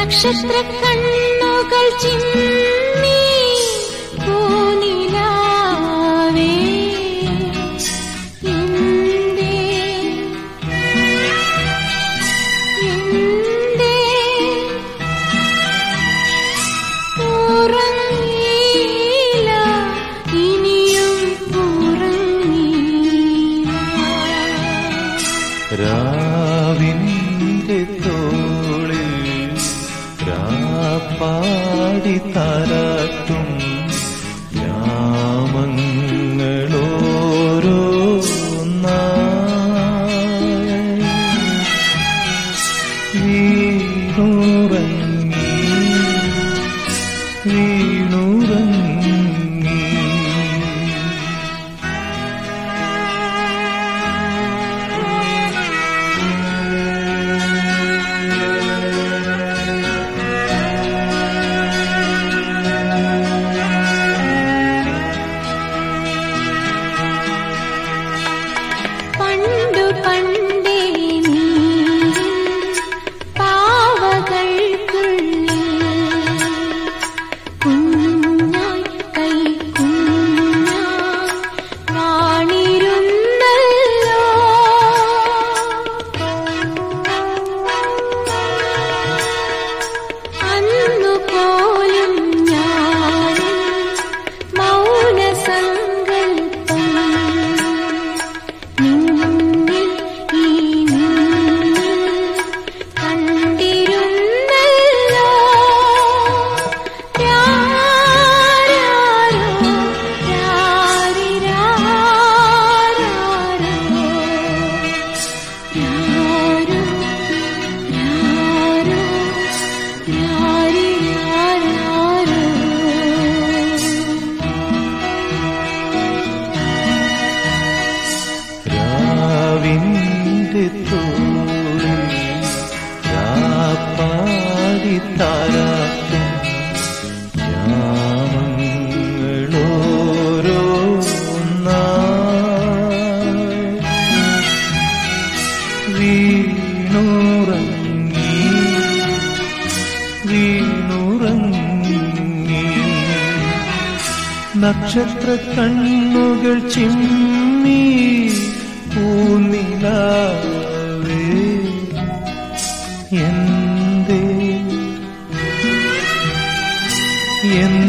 നക്ഷത്ര കണ്ണുകൾ ചിമ്മി പൂനിലാവേ എന്തേ എന്തേ ഉറങ്ങിയില്ല ഇനിയും ഉറങ്ങിയില്ല രാവിന്റെ തോളിൽ രാപ്പാടി താരാട്ടും യാമങ്ങളോരോ വീണുറങ്ങി വീണുറങ്ങി പണ്ടു പണ്ടേ നീ പാവകൾക്കുള്ളിൽ കുഞ്ഞായി കൈ കുഞ്ഞായി വാണിരുന്നല്ലോ അന്നു പോലും ഞാൻ മൗനസങ്കൽപ്പം നിന്നിൽ ഈ നിന്നിൽ കണ്ടിരുന്നല്ലോ രാരാരോ രാരിരാരാരോ രാരോ രാരോ രാരിരാരാരോ രാവിന്റെ തോളിൽ രാപ്പാടി താരാട്ടും യാമങ്ങളോരോ വീണുറങ്ങി വീണുറങ്ങി നക്ഷത്ര കണ്ണുകൾ ചിമ്മി പൂനിലാവേ എന്തേ എന്തേ